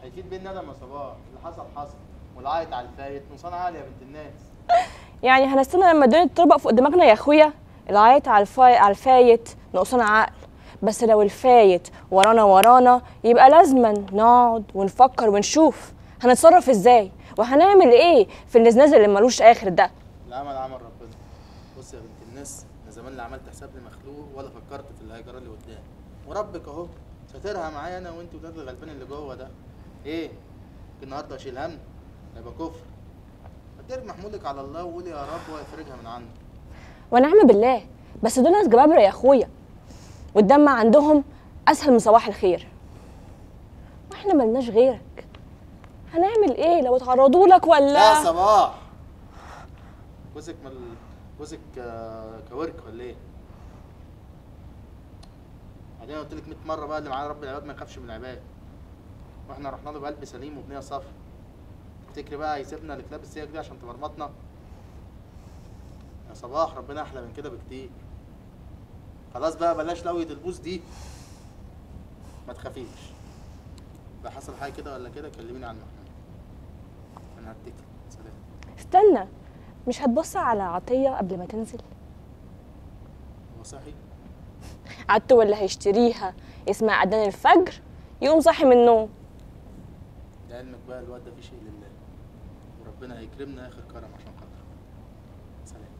هيفيد بينا ندم يا صباح اللي حصل حصل والعيط على الفايت نصان عالي يا بنت الناس يعني هنستنى لما الدنيا تطبق فوق دماغنا يا اخويا العيط على الفاي... على الفايت نقصان عقل بس لو الفايت ورانا ورانا يبقى لازما نقعد ونفكر ونشوف هنتصرف ازاي وهنعمل ايه في النزناز اللي ملوش اخر ده العمل عمل ربنا بص يا بنت الناس انا زمان لا عملت حساب لمخلوق ولا فكرت في اللي هيجرى لي قدام وربك اهو ساترها معايا انا وانت ولاد الغلبان اللي جوه ده ايه النهارده اشيل هم يبقى كفر ادير محمولك على الله وقولي يا رب ويفرجها من عنده ونعم بالله بس دول ناس جبابره يا اخويا والدم عندهم اسهل من صباح الخير واحنا ملناش غيرك هنعمل ايه لو اتعرضوا لك لا ولا صباح جوزك مال جوزك آه، كورك ولا ايه؟ بعدين قلت لك 100 مره بقى اللي معاه رب العباد ما يخافش من العباد واحنا رحنا له بقلب سليم وبنيه صفر تفتكري بقى هيسيبنا لكلاب السياج دي عشان تمرمطنا يا صباح ربنا احلى من كده بكتير خلاص بقى بلاش لوية البوس دي ما تخافيش لو حصل حاجه كده ولا كده كلميني عن محمود انا هتكل سلام استنى مش هتبص على عطيه قبل ما تنزل هو صحي عدته اللي هيشتريها يسمع اذان الفجر يقوم صاحي من النوم لعلمك بقى الواد ده في شيء لله وربنا هيكرمنا اخر كرم عشان خاطره سلام